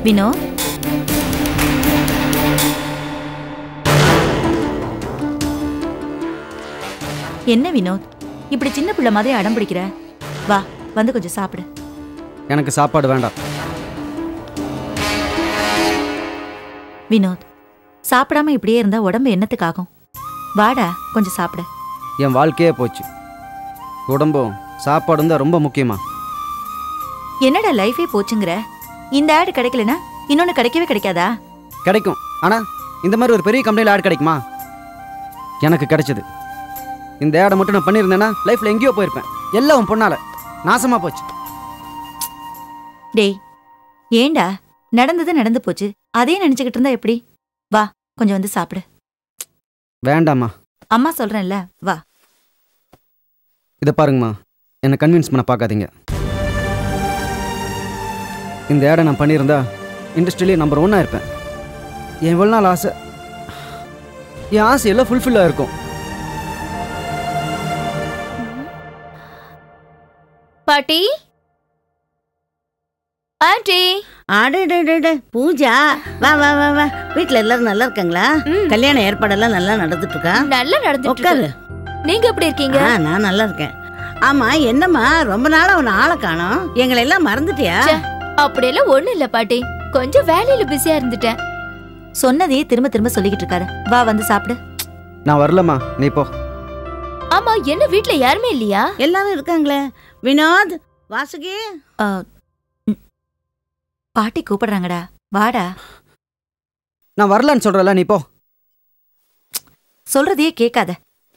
வினோத் என்ன வினோத் இப்படி சின்ன பிள்ளை மாதிரி அடம் பிடிக்கிற வா வந்து கொஞ்சம் சாப்பிடு எனக்கு சாப்பாடு வேண்டாம் வினோத் சாப்பிடாம இப்படியே இருந்தா உடம்பு என்னத்துக்கு ஆகும் வாடா கொஞ்சம் சாப்பிடு என் வாழ்க்கையே போச்சு உடம்பும் சாப்பாடும் தான் ரொம்ப முக்கியமா என்னடா லைஃபே போச்சுங்கிற இந்த ஆடு கிடைக்கலனா இன்னொன்னு கிடைக்கவே கிடைக்காதா கிடைக்கும் ஆனால் இந்த மாதிரி ஒரு பெரிய கம்பெனியில் ஆட் கிடைக்குமா எனக்கு கிடைச்சது இந்த ஆடை மட்டும் நான் பண்ணியிருந்தேன்னா லைஃப்பில் எங்கேயோ போயிருப்பேன் எல்லாம் உன் பொண்ணால நாசமாக போச்சு டேய் ஏண்டா நடந்தது நடந்து போச்சு அதே நினைச்சுக்கிட்டு இருந்தா எப்படி வா கொஞ்சம் வந்து சாப்பிடு வேண்டாம்மா அம்மா சொல்றேன்ல வா இதை பாருங்கம்மா என்னை கன்வின்ஸ் பண்ண பார்க்காதீங்க இந்த ஆடை நான் பண்ணியிருந்தா இண்டஸ்ட்ரியிலே நம்பர் ஒன்னாக இருப்பேன் என் இவ்வளோ நாள் ஆசை என் ஆசை எல்லாம் ஃபுல்ஃபில்லாக இருக்கும் பாட்டி ஆண்டி அடடடட பூஜா வா வா வா வா வீட்ல எல்லாரும் நல்லா இருக்காங்களா ம். கல்யாண ஏற்பாடெல்லாம் நல்லா நடந்துட்டு இருக்கா நல்லா நடந்துட்டு உட்காரு இருக்கு. நீங்க எப்படி இருக்கீங்க ஆ நான் நல்லா இருக்கேன் ஆமா என்னம்மா ரொம்ப நாளா உன் ஆளை காணோம் எங்களை எல்லாம் மறந்துட்டியா ச்சே. அப்படியெல்லாம் ஒண்ணும் இல்ல பாட்டி கொஞ்சம் வேலையில பிஸியா இருந்துட்டேன் சொன்னதையே திரும்ப திரும்ப சொல்லிக்கிட்டு இருக்காரு வா வந்து சாப்பிடு நான் வரலம்மா நீ போ ஆமா என்ன வீட்ல யாருமே இல்லையா எல்லாரும் இருக்காங்களே வினோத் வாசுகி ஆ, ம். பாட்டி கூப்பிடுறாங்கடா வாடா நான் வரலன்னு சொல்கிறல நீ போ சொல்றதையே கேட்காத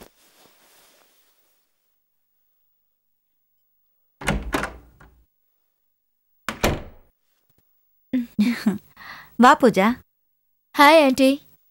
வா பூஜா ஹாய் ஆண்டி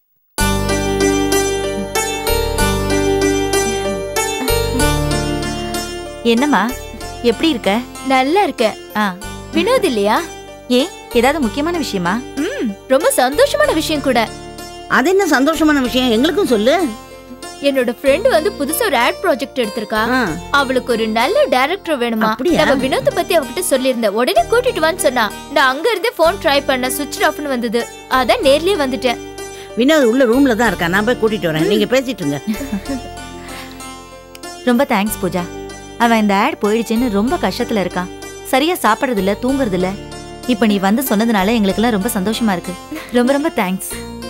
என்னம்மா எப்படி இருக்க நல்லா இருக்கேன் ஆ வினோத் இல்லையா ஏன் ஏதாவது முக்கியமான விஷயமா ம் ரொம்ப சந்தோஷமான விஷயம் கூட அது என்ன சந்தோஷமான விஷயம் எங்களுக்கும் சொல்லு என்னோட ஃப்ரெண்ட் வந்து புதுசா ஒரு ஆட் ப்ராஜெக்ட் எடுத்திருக்கா ஆ, அவளுக்கு ஒரு நல்ல டைரக்டர் வேணுமா அப்படியா? நம்ம வினோத் பத்தி அவகிட்ட சொல்லியிருந்தேன் உடனே கூட்டிட்டு வான்னு சொன்னா நான் அங்க இருந்தே போன் ட்ரை பண்ண சுவிட்ச் ஆஃப்னு வந்தது அதான் நேர்லயே வந்துட்டேன் வினோத் உள்ள ரூம்ல தான் இருக்கா நான் போய் கூட்டிட்டு வரேன் நீங்க பேசிட்டு இருங்க ரொம்ப தேங்க்ஸ் பூஜா அவன் இந்த ஆட் போயிடுச்சுன்னு ரொம்ப கஷ்டத்துல இருக்கான் சரியா சாப்பிடுறது இல்ல தூங்குறது இல்ல இப்ப நீ வந்து சொன்னதுனால எங்களுக்கெல்லாம் ரொம்ப சந்தோஷமா இருக்கு ரொம்ப ரொம்ப தேங்க்ஸ்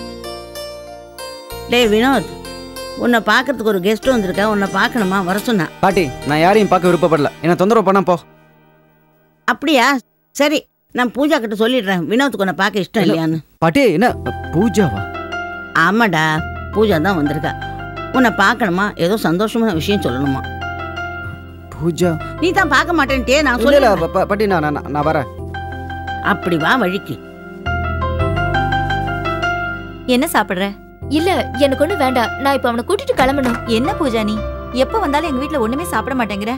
டேய் வினோத் உன்னை பார்க்கறதுக்கு ஒரு கெஸ்ட் வந்திருக்கா உன்னை பார்க்கணுமா வர சொன்னா பாட்டி நான் யாரையும் பார்க்க விருப்பப்படல என்னை தொந்தரவு பண்ண போ அப்படியா சரி நான் பூஜா கிட்ட சொல்லிடுறேன் வினோத்துக்கு உன்னை பார்க்க இஷ்டம் இல்லையான்னு பாட்டி என்ன பூஜாவா ஆமாடா பூஜா தான் வந்திருக்கா உன்னை பார்க்கணுமா ஏதோ சந்தோஷமான விஷயம் சொல்லணுமா பூஜா நீ தான் பார்க்க மாட்டேன்ட்டே நான் இல்ல இல்ல சொல்ல ப- ப- பாட்டி நான் நான் நான் வரேன் அப்படி வா வழிக்கு என்ன சாப்பிடுற இல்ல எனக்கு ஒண்ணு வேண்டாம் நான் இப்ப அவனை கூட்டிட்டு கிளம்பணும் என்ன பூஜா நீ எப்ப வந்தாலும் எங்க வீட்ல ஒண்ணுமே சாப்பிட மாட்டேங்கிற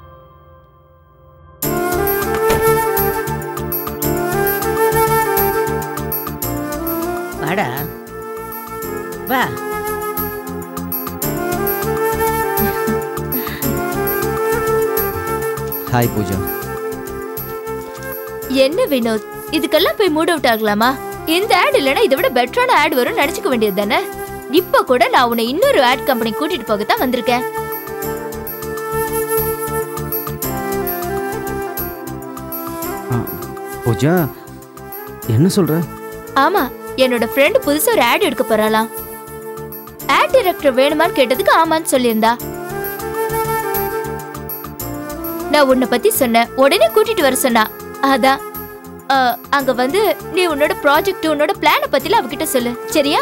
வாடா வா ஹாய் பூஜா என்ன வினோத் இதுக்கெல்லாம் போய் மூட் அவுட் ஆகலாமா இந்த ஆட் இல்லனா இதை விட பெட்டரான ஆட் வரும் நடிச்சுக்க வேண்டியது தானே இப்ப கூட நான் உன்னை இன்னொரு ஆட் கம்பெனி கூட்டிட்டு போகத்தான் வந்திருக்கேன் ஆ, பூஜா என்ன சொல்ற ஆமா என்னோட ஃப்ரெண்ட் புதுசா ஒரு ஆட் எடுக்க போறாளாம் ஆட் டைரக்டர் வேணுமான்னு கேட்டதுக்கு ஆமான்னு சொல்லியிருந்தா நான் உன்னை பத்தி சொன்னேன் உடனே கூட்டிட்டு வர சொன்னா அதான் அ, அங்க வந்து நீ உன்னோட ப்ராஜெக்ட் உன்னோட பிளான பத்தில அவகிட்ட சொல்லு சரியா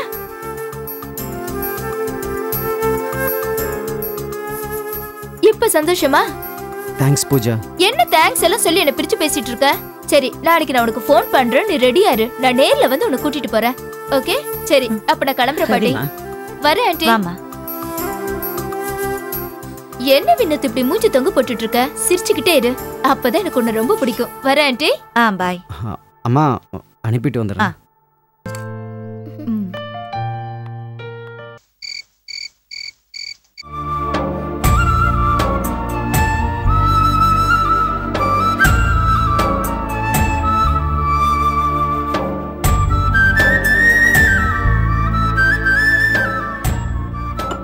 இப்ப சந்தோஷமா தேங்க்ஸ் பூஜா என்ன தேங்க்ஸ் எல்லாம் சொல்லி என்ன பிரிச்சு பேசிட்டு இருக்க சரி நாளைக்கு நான் உனக்கு ஃபோன் பண்றேன் நீ ரெடியா இரு நான் நேர்ல வந்து உன்னை கூட்டிட்டு போறேன் ஓகே சரி அப்ப நான் கிளம்புறேன் பாட்டி சரிம்மா வரேன் ஆண்டி வாமா என்ன விண்ணத்து இப்படி மூஞ்சி தொங்க போட்டுட்டு இருக்க சிரிச்சுக்கிட்டே இரு அப்பதான் எனக்கு உன்னை ரொம்ப பிடிக்கும் வரேன் ஆண்டி ஆ பாய் ஆ, அம்மா அனுப்பிட்டு வந்துடுறேன் ம்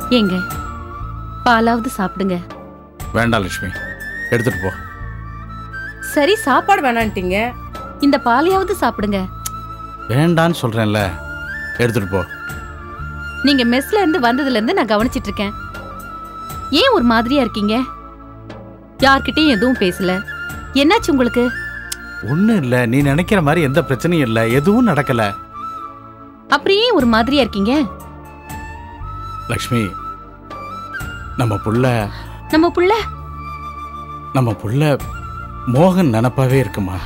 ஏங்க பாலாவது சாப்பிடுங்க வேண்டாம் லட்சுமி எடுத்துட்டு போ சரி சாப்பாடு வேணான்ட்டீங்க இந்த பாலையாவது சாப்பிடுங்க வேண்டான்னு சொல்றேன்ல எடுத்துட்டு போ நீங்க மெஸ்ல இருந்து வந்ததுல இருந்து நான் கவனிச்சிட்டு இருக்கேன் ஏன் ஒரு மாதிரியா இருக்கீங்க யார்கிட்டயும் எதுவும் பேசல என்னாச்சு உங்களுக்கு ஒன்றும் இல்லை நீ நினைக்கிற மாதிரி எந்த பிரச்சனையும் இல்லை எதுவும் நடக்கல அப்புறம் ஏன் ஒரு மாதிரியா இருக்கீங்க லக்ஷ்மி நம்ம புள்ள நம்ம புள்ள நம்ம புள்ள மோகன் நினப்பாவே இருக்குமா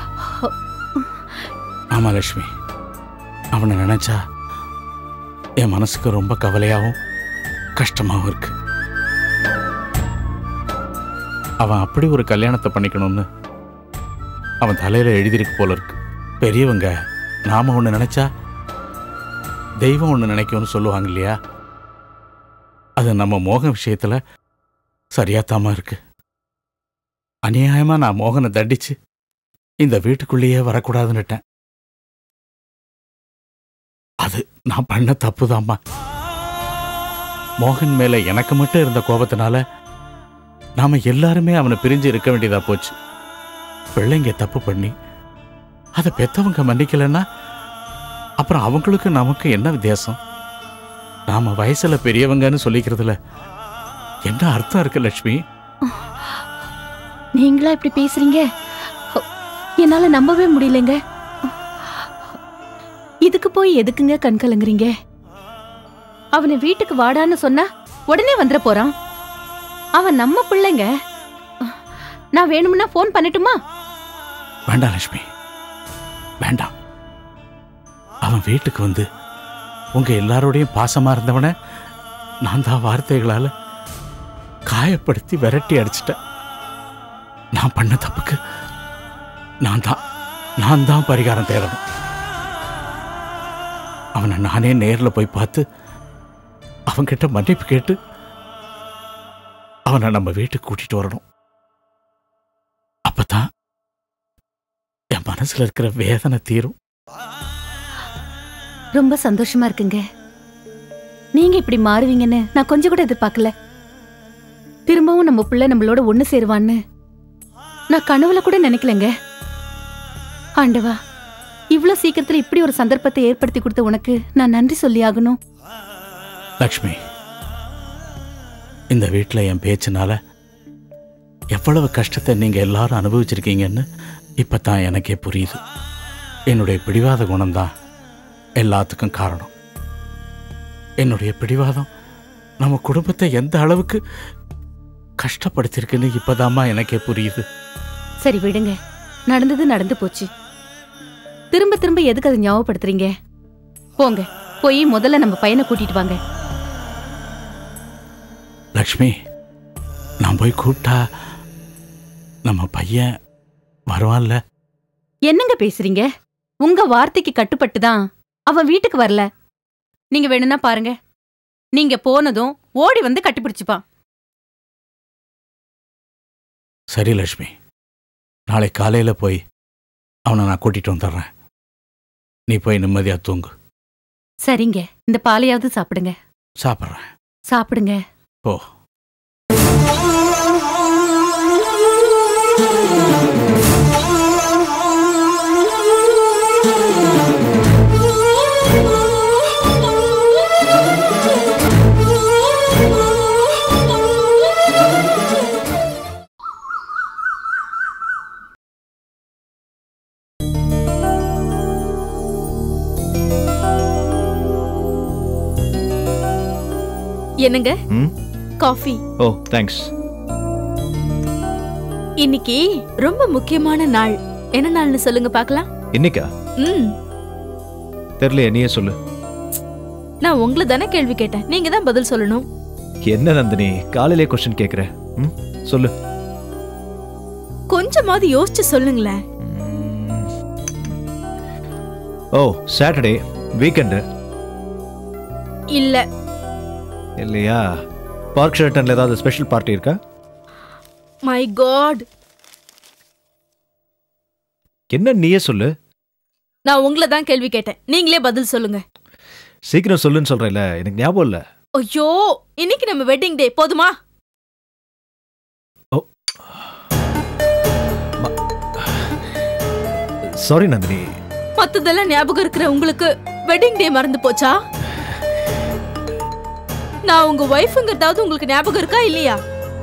ஆமா லக்ஷ்மி அவனை நினைச்சா என் மனசுக்கு ரொம்ப கவலையாகவும் கஷ்டமாகவும் இருக்கு அவன் அப்படி ஒரு கல்யாணத்தை பண்ணிக்கணும்னு அவன் தலையில எழுதியிருக்கு போல இருக்கு பெரியவங்க நாம ஒன்று நினைச்சா தெய்வம் ஒன்று நினைக்கும்னு சொல்லுவாங்க இல்லையா அது நம்ம மோகன் விஷயத்துல சரியாத்தாம இருக்கு அநியாயமா நான் மோகனை தண்டிச்சு இந்த வீட்டுக்குள்ளேயே வரக்கூடாதுன்னுட்டேன் அது நான் பண்ண தப்புதாம்மா மோகன் மேல எனக்கு மட்டும் இருந்த கோபத்தினால நாம எல்லாருமே அவனை பிரிஞ்சு இருக்க வேண்டியதா போச்சு பிள்ளைங்க தப்பு பண்ணி அதை பெத்தவங்க மன்னிக்கலைன்னா அப்புறம் அவங்களுக்கு நமக்கு என்ன வித்தியாசம் நாம வயசுல பெரியவங்கன்னு சொல்லிக்கிறதுல என்ன அர்த்தம் இருக்கு லட்சுமி நீங்களா இப்படி பேசுறீங்க என்னால நம்பவே முடியலங்க இதுக்கு போய் எதுக்குங்க கண் கலங்குறீங்க அவனை வீட்டுக்கு வாடான்னு சொன்னா உடனே வந்துட போறான் அவன் நம்ம பிள்ளைங்க நான் வேணும்னா ஃபோன் பண்ணட்டுமா வேண்டாம் லட்சுமி வேண்டாம் அவன் வீட்டுக்கு வந்து உங்க எல்லாரோடையும் பாசமா இருந்தவனை நான் தான் வார்த்தைகளால காயப்படுத்தி விரட்டி அடிச்சிட்டேன் நான் பண்ண தப்புக்கு நான் தான் நான் தான் பரிகாரம் தேடணும் அவனை நானே நேர்ல போய் பார்த்து அவன்கிட்ட மன்னிப்பு கேட்டு அவனை நம்ம வீட்டுக்கு கூட்டிட்டு வரணும் அப்பதான் என் மனசுல இருக்கிற வேதனை தீரும் ரொம்ப சந்தோஷமா இருக்குங்க நீங்க இப்படி மாறுவீங்கன்னு நான் கொஞ்சம் கூட எதிர்பார்க்கல திரும்பவும் நம்ம பிள்ளை நம்மளோட ஒண்ணு சேருவான்னு நான் கனவுல கூட நினைக்கலங்க ஆண்டவா இவ்ளோ சீக்கிரத்துல இப்படி ஒரு சந்தர்ப்பத்தை ஏற்படுத்தி கொடுத்த உனக்கு நான் நன்றி சொல்லி ஆகணும் லக்ஷ்மி இந்த வீட்டில் என் பேச்சினால எவ்வளவு கஷ்டத்தை நீங்க எல்லாரும் அனுபவிச்சிருக்கீங்கன்னு இப்பதான் எனக்கே புரியுது என்னுடைய பிடிவாத குணம்தான் எல்லாத்துக்கும் காரணம் என்னுடைய பிடிவாதம் நம்ம குடும்பத்தை எந்த அளவுக்கு கஷ்டப்படுத்திருக்குன்னு இப்பதாம்மா எனக்கே புரியுது சரி விடுங்க நடந்தது நடந்து போச்சு திரும்ப திரும்ப எதுக்கு அதை ஞாபகப்படுத்துறீங்க போங்க போய் முதல்ல நம்ம பையனை கூட்டிட்டு வாங்க லக்ஷ்மி நான் போய் கூப்பிட்டா நம்ம பையன் வருவான்ல என்னங்க பேசுறீங்க உங்க வார்த்தைக்கு கட்டுப்பட்டு தான் அவன் வீட்டுக்கு வரல நீங்க வேணும்னா பாருங்க நீங்க போனதும் ஓடி வந்து கட்டிப்பிடிச்சுப்பான் சரி லட்சுமி நாளை காலையில் போய் அவனை நான் கூட்டிட்டு வந்துடுறேன் நீ போய் நிம்மதியா தூங்கு சரிங்க இந்த பாலையாவது சாப்பிடுங்க சாப்பிட்றேன் சாப்பிடுங்க போ என்னங்க ம் காஃபி ஓ தேங்க்ஸ் இன்னைக்கு ரொம்ப முக்கியமான நாள் என்ன நாள்னு சொல்லுங்க பார்க்கலாம் இன்னைக்கா ம் தெரியலையே நீயே சொல்லு நான் உங்களை தானே கேள்வி கேட்டேன் நீங்க தான் பதில் சொல்லணும் என்ன நந்தினி காலையிலே கொஸ்டின் கேட்குற ம் சொல்லு கொஞ்சமாவது யோசிச்சு சொல்லுங்களேன் ம். ஓ சாட்டர்டே வீக்கெண்டு இல்ல இல்லையா பார்க் ஷெல்டனில் ஏதாவது ஸ்பெஷல் பார்ட்டி இருக்கா மை காட் என்ன நீயே சொல்லு நான் உங்களை தான் கேள்வி கேட்டேன் நீங்களே பதில் சொல்லுங்க சீக்கிரம் சொல்லுன்னு சொல்கிறேன்ல எனக்கு ஞாபகம் இல்லை ஐயோ இன்னைக்கு நம்ம வெட்டிங் டே போதுமா சாரி நந்தினி மத்ததெல்லாம் ஞாபகம் இருக்கிற உங்களுக்கு வெட்டிங் டே மறந்து போச்சா நான் உங்க ஒய்ஃப்ங்கிறதாவது உங்களுக்கு ஞாபகம் இருக்கா இல்லையா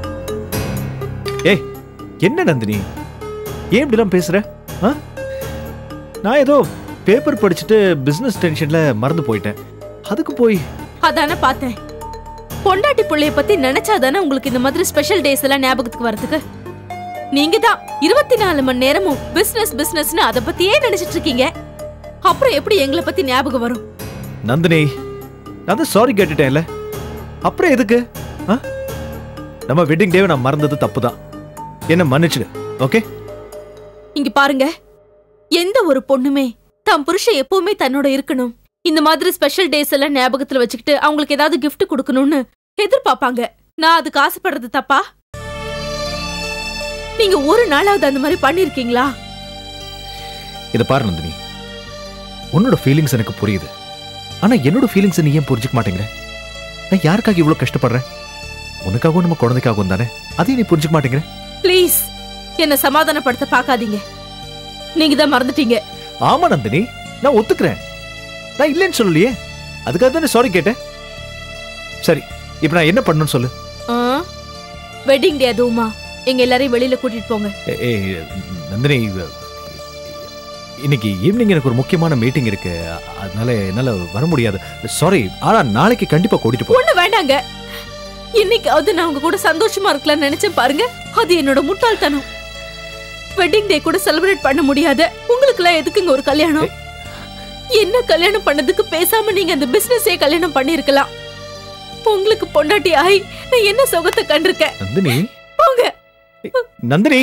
ஏய் என்ன நந்தினி ஏன் இப்படிலாம் பேசுற ஆ நான் ஏதோ பேப்பர் படிச்சுட்டு பிசினஸ் டென்ஷன்ல மறந்து போயிட்டேன் அதுக்கு போய் அதானே பார்த்தேன் பொண்டாட்டி பிள்ளைய பத்தி நினைச்சாதானே உங்களுக்கு இந்த மாதிரி ஸ்பெஷல் டேஸ் எல்லாம் ஞாபகத்துக்கு வரதுக்கு நீங்க தான் இருபத்தி நாலு மணி நேரமும் பிசினஸ் பிசினஸ்னு அதை பத்தியே நினைச்சிட்டு இருக்கீங்க அப்புறம் எப்படி எங்களை பத்தி ஞாபகம் வரும் நந்தினி நான் தான் சாரி கேட்டுட்டேன்ல அப்புறம் எதுக்கு ஆ? நம்ம வெட்டிங் டேவை நான் மறந்தது தப்பு தான் என்ன மன்னிச்சிடு ஓகே இங்க பாருங்க எந்த ஒரு பொண்ணுமே தன் புருஷன் எப்பவுமே தன்னோட இருக்கணும் இந்த மாதிரி ஸ்பெஷல் டேஸ் எல்லாம் ஞாபகத்துல வச்சுக்கிட்டு அவங்களுக்கு ஏதாவது gift கொடுக்கணும்னு எதிர்பார்ப்பாங்க நான் அதுக்கு ஆசைப்படுறது தப்பா நீங்க ஒரு நாளாவது அந்த மாதிரி பண்ணிருக்கீங்களா இதை பாரு நந்தினி உன்னோட ஃபீலிங்ஸ் எனக்கு புரியுது ஆனா என்னோட ஃபீலிங்ஸ் நீ ஏன் புரிஞ்சுக்க மாட்டேங்கிற நான் யாருக்காக இவ்வளவு கஷ்டப்படுறேன் உனக்காகவும் நம்ம குழந்தைக்காகவும் தானே அதையும் நீ புரிஞ்சுக்க மாட்டேங்கிற ப்ளீஸ் என்ன சமாதானப்படுத்த பார்க்காதீங்க நீங்க தான் மறந்துட்டீங்க ஆமா நந்தினி நான் ஒத்துக்கிறேன் நான் இல்லைன்னு சொல்லலையே அதுக்காக தானே சாரி கேட்டேன் சரி இப்போ நான் என்ன பண்ணணும்னு சொல்லு வெட்டிங் டே அதுவுமா எங்க எல்லாரையும் வெளியில கூட்டிட்டு போங்க ஏ- ஏய் நந்தினி இவ- இன்னைக்கு ஈவினிங் எனக்கு ஒரு முக்கியமான மீட்டிங் இருக்கு அ- அதனால என்னால வர முடியாது சாரி ஆனா நாளைக்கு கண்டிப்பா கூட்டிட்டு போ ஒண்ணு வேண்டாங்க இன்னைக்காவது நான் உங்க கூட சந்தோஷமா இருக்கலாம்னு நினைச்சேன் பாருங்க அது என்னோட முட்டாள்தனம் வெட்டிங் டே கூட செலிப்ரேட் பண்ண முடியாத உங்களுக்கு எல்லாம் எதுக்குங்க ஒரு கல்யாணம் என்ன கல்யாணம் பண்ணதுக்கு பேசாம நீங்க அந்த பிசினஸே கல்யாணம் பண்ணிருக்கலாம் உங்களுக்கு பொண்டாட்டி ஆய் நான் என்ன சுகத்தை கண்டிருக்கேன் நந்தினி போங்க நந்தினி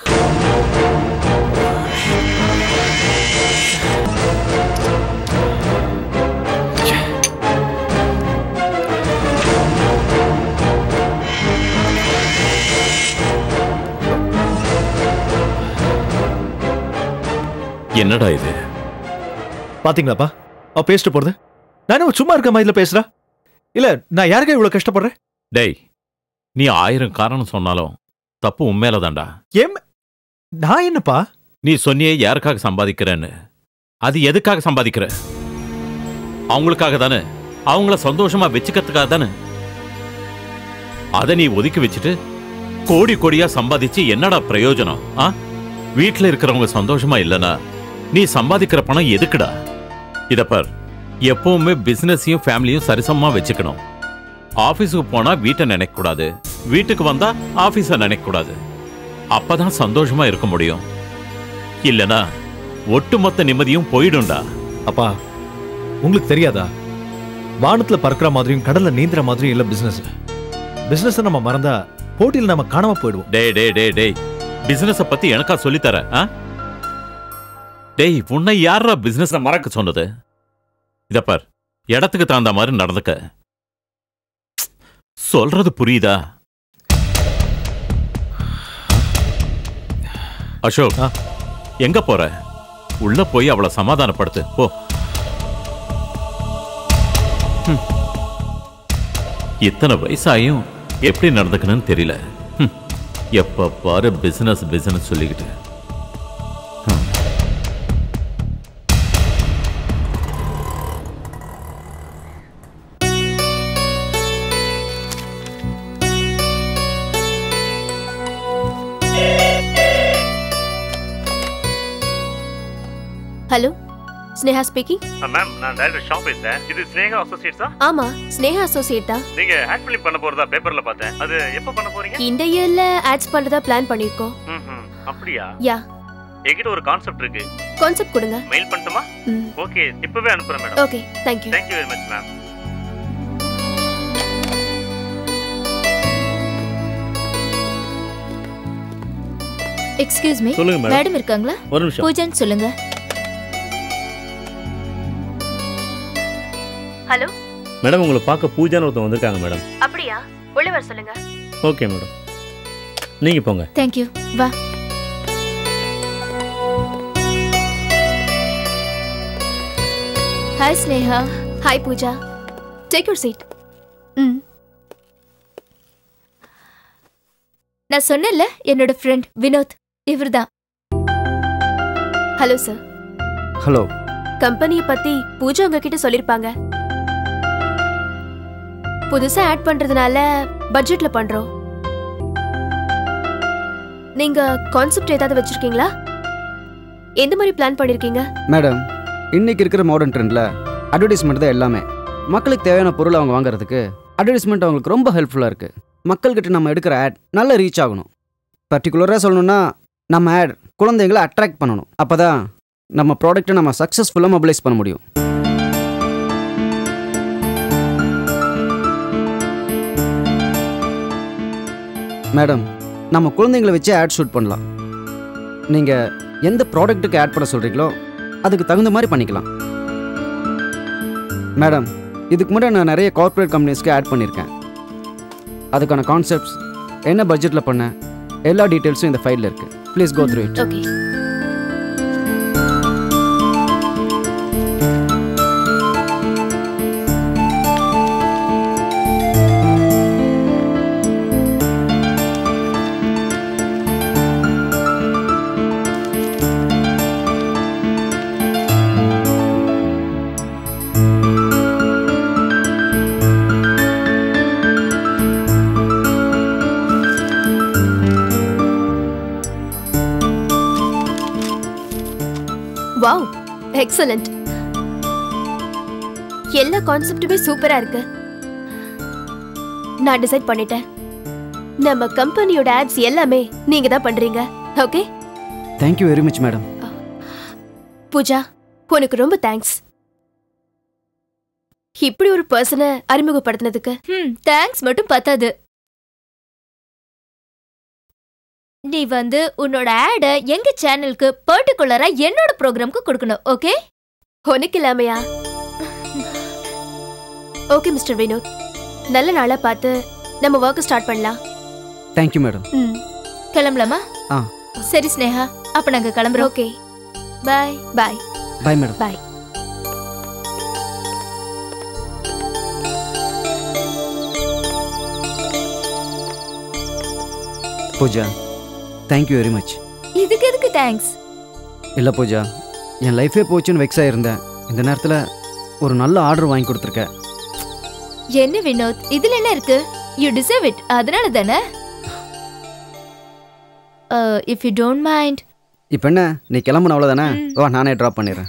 என்னடா இது பாத்தீங்களாப்பா அவ பேசிட்டு போறது நானும் சும்மா இருக்க மாதிரில பேசுறா இல்ல நான் யாருக்கா இவ்வளவு கஷ்டப்படுறேன் டேய் நீ ஆயிரம் காரணம் சொன்னாலும் தப்பு உண்மையில தான்டா ஏன் நான் என்னப்பா நீ சொன்னியே யாருக்காக சம்பாதிக்கிறேன்னு அது எதுக்காக சம்பாதிக்கிற அவங்களுக்காக தானே அவங்கள சந்தோஷமா வச்சுக்கிறதுக்காக தானே அதை நீ ஒதுக்கி வச்சுட்டு கோடி கோடியா சம்பாதிச்சு என்னடா பிரயோஜனம் ஆ வீட்ல இருக்கிறவங்க சந்தோஷமா இல்லனா நீ சம்பாதிக்கிற பணம் எதுக்குடா இத பார் எப்பவுமே பிசினஸையும் ஃபேமிலியும் சரிசமமா வச்சுக்கணும் ஆபீஸுக்கு போனா வீட்டை நினைக்க கூடாது வீட்டுக்கு வந்தா ஆபீஸ நினைக்க கூடாது அப்பதான் சந்தோஷமா இருக்க முடியும் இல்லனா ஒட்டுமொத்த நிம்மதியும் போயிடும்டா அப்பா உங்களுக்கு தெரியாதா வானத்துல பறக்கிற மாதிரியும் கடல்ல நீந்துற மாதிரியும் இல்ல பிசினஸ் பிசினஸ் நம்ம மறந்தா போட்டியில் நம்ம காணாம போயிடுவோம் டேய் டேய் டேய் டேய் பிசினஸ பத்தி எனக்கா சொல்லித்தர ஆ டேய் உன்னை யாரா பிசினஸ மறக்க சொன்னது இத பார் இடத்துக்கு தகுந்த மாதிரி நடந்துக்க சொல்றது புரியுதா அசோக் ஆ. எங்க போற உள்ள போய் அவளை சமாதானப்படுத்து போ ஹம். இத்தனை வயசாயும் எப்படி நடந்துக்கணும்னு தெரியல ஹம். எப்ப பாரு பிசினஸ் பிசினஸ் சொல்லிக்கிட்டு hmm. Hello Sneha speaking ma'am நான் டைரக்டர் ஷாப் பேசுறேன் இது ஸ்னேகா அசோசியேட்ஸா ஆமா ஸ்னேஹா அசோசியேட் தான் நீங்க ஆட் ஃபிலிம் பண்ண போறதா பேப்பர்ல பார்த்தேன் அது எப்போ பண்ண போறீங்க இந்த இயர்ல ஆட்ஸ் பண்றதா பிளான் பண்ணிருக்கோம் ம்ஹும். அப்படியா யா என்கிட்ட ஒரு கான்செப்ட் இருக்கு கான்செப்ட் கொடுங்க மெயில் பண்ணட்டுமா ம் ஓகே இப்பவே அனுப்புறேன் madam okay thank you thank you very much ma'am excuse me சொல்லுங்க மேடம் மேடம் இருக்காங்களா ஒரு நிமிஷம் பூஜன் சொல்லுங்க ஹலோ மேடம் உங்களை பார்க்க பூஜான்னு ஒருத்தவங்க வந்திருக்காங்க மேடம் அப்படியா உள்ள வர சொல்லுங்க ஓகே மேடம் நீங்க போங்க தேங்க்யூ வா hi Sneha hi Pooja take your seat ம் நான் சொன்னேன்ல என்னோட ஃப்ரெண்ட் வினோத் இவர்தான் ஹலோ சார் ஹலோ கம்பெனியை பத்தி பூஜா உங்ககிட்ட சொல்லிருப்பாங்க புதுசா ஆட் பண்றதுனால பட்ஜெட்ல பண்றோம் நீங்க கான்செப்ட் ஏதாவது வச்சிருக்கீங்களா எந்த மாதிரி பிளான் பண்ணிருக்கீங்க மேடம் இன்னைக்கு இருக்கிற மாடர்ன் ட்ரெண்டில் அட்வர்டைஸ்மெண்ட் தான் எல்லாமே மக்களுக்கு தேவையான பொருள் அவங்க வாங்குறதுக்கு அட்வர்டைஸ்மெண்ட் அவங்களுக்கு ரொம்ப ஹெல்ப்ஃபுல்லாக இருக்குது மக்கள்கிட்ட நம்ம எடுக்கிற ஆட் நல்ல ரீச் ஆகணும் பர்டிகுலராக சொல்லணும்னா நம்ம ஆட் குழந்தைங்களை அட்ராக்ட் பண்ணணும் அப்போ தான் நம்ம ப்ராடக்ட்டை நம்ம சக்ஸஸ்ஃபுல்லாக மொபிலைஸ் பண்ண முடியும் மேடம் நம்ம குழந்தைங்களை வச்சு ஆட் ஷூட் பண்ணலாம் நீங்கள் எந்த ப்ராடக்ட்டுக்கு ஆட் பண்ண சொல்கிறீங்களோ அதுக்கு தகுந்த மாதிரி பண்ணிக்கலாம் மேடம் இதுக்கு முன்னாடி நான் நிறைய கார்ப்பரேட் கம்பெனிஸ்க்கு ஆட் பண்ணியிருக்கேன் அதுக்கான கான்செப்ட்ஸ் என்ன பட்ஜெட்டில் பண்ணேன் எல்லா டீட்டெயில்ஸும் இந்த ஃபைலில் இருக்குது please go through it okay wow excellent எல்லா கான்செப்ட்டுமே சூப்பரா இருக்கு நான் டிசைட் பண்ணிட்டேன் நம்ம கம்பெனியோட ஆட்ஸ் எல்லாமே நீங்க தான் பண்றீங்க okay thank you very much madam Pooja உனக்கு ரொம்ப தேங்க்ஸ் இப்படி ஒரு பர்சனை அறிமுகப்படுத்தினதுக்கு தேங்க்ஸ் மட்டும் பத்தாது நீ வந்து உன்னோட ஆட எங்க சேனலுக்கு பர்டிகுலரா என்னோட ப்ரோக்ராம்க்கு கொடுக்கணும் ஓகே உனக்கு இல்லாமையா ஓகே மிஸ்டர் வினோத் நல்ல நாளா பார்த்து நம்ம ஒர்க் ஸ்டார்ட் பண்ணலாம் தேங்க்யூ மேடம் ம் கிளம்பலாமா ஆ சரி ஸ்னேகா அப்ப நாங்க கிளம்புறோம் okay bye bye bye madam bye Pooja thank you very much இதுக்கு எதுக்கு தேங்க்ஸ் இல்லை பூஜா என் லைஃபே போச்சுன்னு வெக்ஸ் ஆயிருந்தேன் இந்த நேரத்தில் ஒரு நல்ல ஆர்டர் வாங்கி கொடுத்துருக்க என்ன வினோத் இதுல என்ன இருக்கு யூ டிசர்வ் இட் அதனால தானே இஃப் யூ டோன்ட் மைண்ட் இப்போ என்ன நீ கிளம்புன அவ்வளோதானே வா நானே ட்ராப் பண்ணிடுறேன்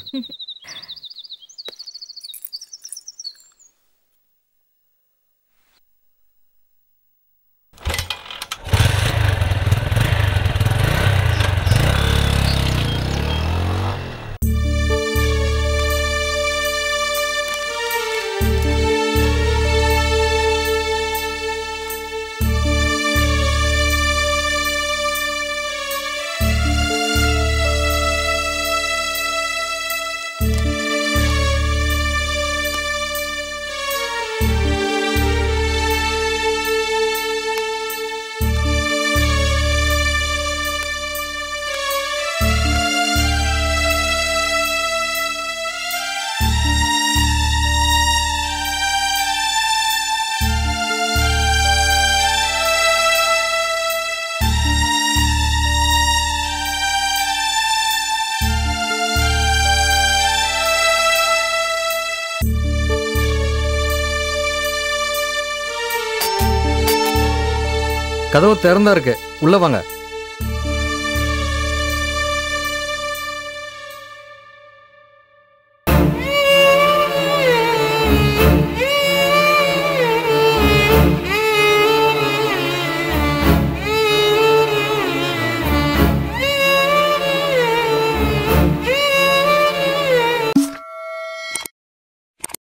கதவு திறந்தா இருக்கு உள்ள வாங்க